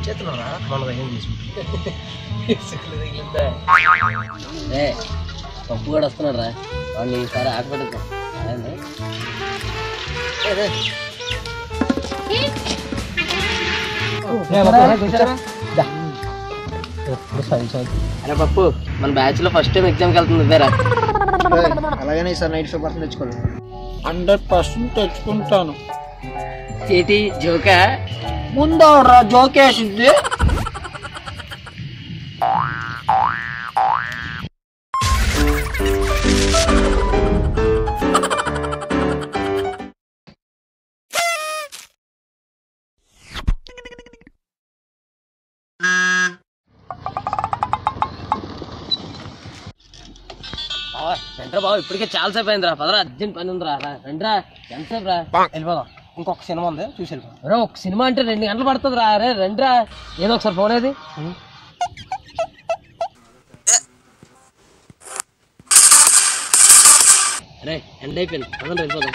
చేస్తున్నారా మన దగ్గర తీసుకుంటే తగిలిందా రే పప్పు కూడా వస్తున్నాడు రా వాడిని ఈసారి ఆటపడుతాం అరే పప్పు మన బ్యాచ్ లో ఫస్ట్ టైం ఎగ్జామ్కి వెళ్తుంది ఇదేరా అలాగనే ఈసారి నైట్ పేపర్ తెచ్చుకోవాలి హండ్రెడ్ పర్సెంట్ తెచ్చుకుంటాను ఏంటి జోకా ముందవరా జోకేసింది రండ్రా బాబు ఇప్పటికే చాలా సేపు అయిందిరా పదరా అర్జెంట్ పని ఉందిరా రా, రండ్రా ఎంతసేపు రా వెళ్ళిపోదాం ఇంకొక సినిమా ఉంది చూసి వెళ్ళిపోదాం రే ఒక సినిమా అంటే రెండు గంటలు పడుతుంది రా రే రండ్రా ఏదో ఒకసారి ఫోన్ ఏది రే ఎండ్ అయిపోయింది పదండి వెళ్ళిపోదాం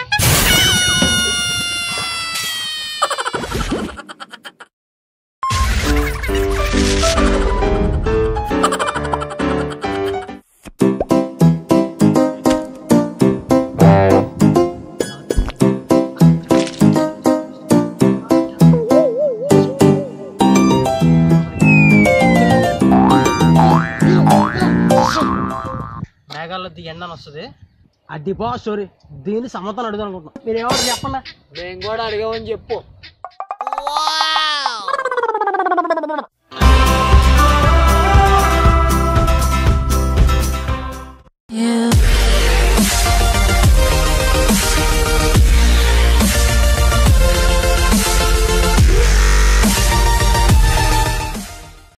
మేఘాల్లో దిగి ఎండ అని వస్తుంది అది బా స్టోరీ దీన్ని సమ్మతాన్ని అడుగుదాం అనుకుంటున్నాం మీరు ఏమో చెప్పండి మేము కూడా అడిగామని చెప్పు